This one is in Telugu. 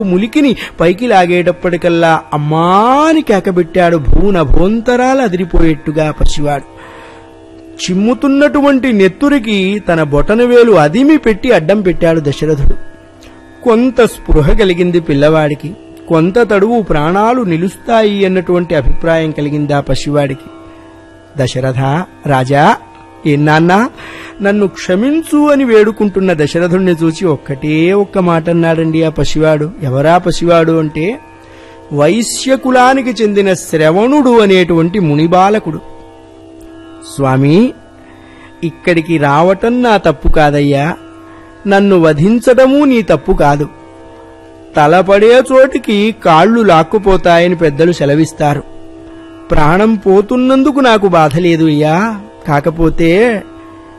ములికిని పైకి లాగేటప్పటికల్లా అమ్మాని కేకబెట్టాడు భూన భోంతరాలు అదిరిపోయేట్టుగా పసివాడు చిమ్ముతున్నటువంటి నెత్తురికి తన బొటనవేలు అదిమి పెట్టి అడ్డం పెట్టాడు దశరథుడు కొంత స్పృహ కలిగింది పిల్లవాడికి కొంత తడువు ప్రాణాలు నిలుస్తాయి అన్నటువంటి అభిప్రాయం కలిగింది ఆ పసివాడికి దశరథ రాజా ఏనాన్నా నన్ను క్షమించు అని వేడుకుంటున్న దశరథుణ్ణి చూసి ఒక్కటే ఒక్క మాట అన్నాడండి ఆ పసివాడు ఎవరా పసివాడు అంటే వైశ్యకులానికి చెందిన శ్రవణుడు అనేటువంటి మునిబాలకుడు స్వామి ఇక్కడికి రావటం నా తప్పు కాదయ్యా నన్ను వధించటమూ నీ తప్పు కాదు తలపడే చోటికి కాళ్ళు లాక్కుపోతాయని పెద్దలు సెలవిస్తారు ప్రాణం పోతున్నందుకు నాకు బాధ లేదు అయ్యా కాకపోతే